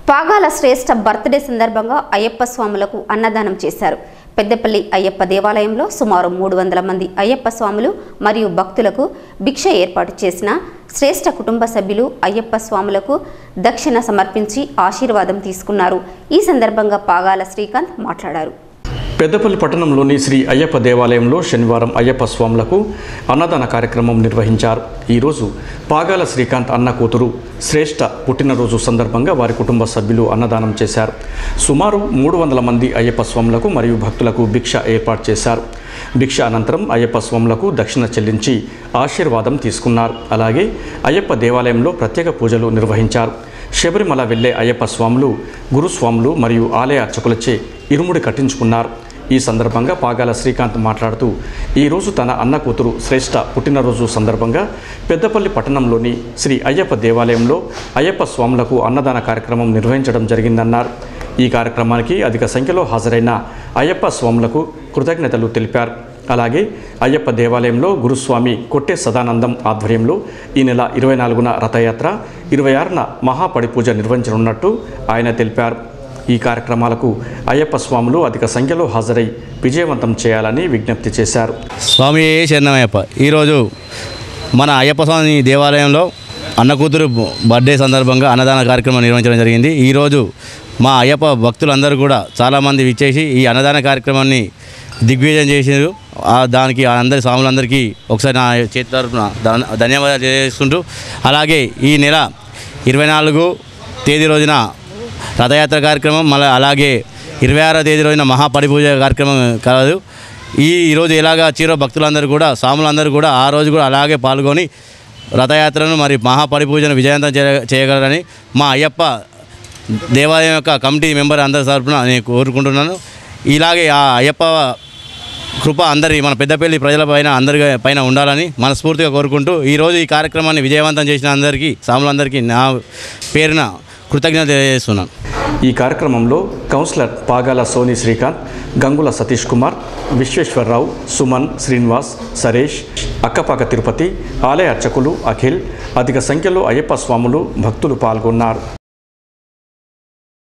పాగాల శ్రేష్ఠ birthday సందర్భంగా అయ్యప్ప స్వాములకు అన్నదానం చేశారు పెద్దపల్లి అయ్యప్ప దేవాలయంలో సుమారు మూడు వందల మంది అయ్యప్ప స్వాములు మరియు భక్తులకు భిక్ష ఏర్పాటు చేసిన శ్రేష్ఠ కుటుంబ సభ్యులు అయ్యప్ప స్వాములకు దక్షిణ సమర్పించి ఆశీర్వాదం తీసుకున్నారు ఈ సందర్భంగా పాగాల శ్రీకాంత్ మాట్లాడారు పెద్దపల్లి పట్టణంలోని శ్రీ అయ్యప్ప దేవాలయంలో శనివారం అయ్యప్ప స్వాములకు అన్నదాన కార్యక్రమం నిర్వహించారు ఈరోజు పాగాల శ్రీకాంత్ అన్న కూతురు శ్రేష్ఠ పుట్టినరోజు సందర్భంగా వారి కుటుంబ సభ్యులు అన్నదానం చేశారు సుమారు మూడు వందల మంది అయ్యప్ప స్వాములకు మరియు భక్తులకు భిక్ష ఏర్పాటు చేశారు భిక్ష అనంతరం అయ్యప్ప స్వాములకు దక్షిణ చెల్లించి ఆశీర్వాదం తీసుకున్నారు అలాగే అయ్యప్ప దేవాలయంలో ప్రత్యేక పూజలు నిర్వహించారు శబరిమల వెళ్లే అయ్యప్ప స్వాములు గురుస్వాములు మరియు ఆలయ అర్చకులచే ఇరుముడి కట్టించుకున్నారు ఈ సందర్భంగా పాగాల శ్రీకాంత్ మాట్లాడుతూ ఈరోజు తన అన్న కూతురు శ్రేష్ఠ పుట్టినరోజు సందర్భంగా పెద్దపల్లి పట్టణంలోని శ్రీ అయ్యప్ప దేవాలయంలో అయ్యప్ప స్వాములకు అన్నదాన కార్యక్రమం నిర్వహించడం జరిగిందన్నారు ఈ కార్యక్రమానికి అధిక సంఖ్యలో హాజరైన అయ్యప్ప స్వాములకు కృతజ్ఞతలు తెలిపారు అలాగే అయ్యప్ప దేవాలయంలో గురుస్వామి కొట్టే సదానందం ఆధ్వర్యంలో ఈ నెల ఇరవై నాలుగున రథయాత్ర ఇరవై ఆరున మహాపడి పూజ నిర్వహించనున్నట్టు ఆయన తెలిపారు ఈ కార్యక్రమాలకు అయ్యప్ప స్వాములు అధిక సంఖ్యలో హాజరై విజయవంతం చేయాలని విజ్ఞప్తి చేశారు స్వామి శరణమయ్యప్ప ఈరోజు మన అయ్యప్ప స్వామి దేవాలయంలో అన్న కూతురు బర్త్డే సందర్భంగా అన్నదాన కార్యక్రమం నిర్వహించడం జరిగింది ఈరోజు మా అయ్యప్ప భక్తులందరూ కూడా చాలామంది విచ్చేసి ఈ అన్నదాన కార్యక్రమాన్ని దిగ్విజయం చేసారు ఆ దానికి అందరి స్వాములందరికీ ఒకసారి నా చేతి తరపున ధన్- ధన్యవాదాలు తెలియజేసుకుంటూ అలాగే ఈ నెల ఇరవై నాలుగు తేదీ రోజున రథయాత్ర కార్యక్రమం మళ్ళీ అలాగే ఇరవై ఆరో తేదీ రోజున మహాపరిపూజ కార్యక్రమం కలదు ఈ ఈరోజు ఎలాగా చీర భక్తులందరూ కూడా స్వాములందరూ కూడా ఆ రోజు కూడా అలాగే పాల్గొని రథయాత్రను మరి మహాపరిపూజను విజయవంతం చేయ- చేయగలరని మా అయ్యప్ప దేవాలయం యొక్క కమిటీ మెంబర్ అందరి తరపున నేను కోరుకుంటున్నాను ఇలాగే ఆ అయ్యప్ప కృప అందరి మన పెద్దపల్లి ప్రజల పైన అందరి పైన ఉండాలని మనస్ఫూర్తిగా కోరుకుంటూ ఈరోజు ఈ కార్యక్రమాన్ని విజయవంతం చేసిన అందరికీ స్వాములందరికీ నా పేరున కృతజ్ఞత తెలియజేస్తున్నాను ఈ కార్యక్రమంలో కౌన్సిలర్ పాగాల సోని శ్రీకాంత్ గంగుల సతీష్ కుమార్ విశ్వేశ్వరరావు సుమన్ శ్రీనివాస్ సరేష్ అక్కపాక తిరుపతి ఆలయ అర్చకులు అఖిల్ అధిక సంఖ్యలో అయ్యప్ప స్వాములు భక్తులు పాల్గొన్నారు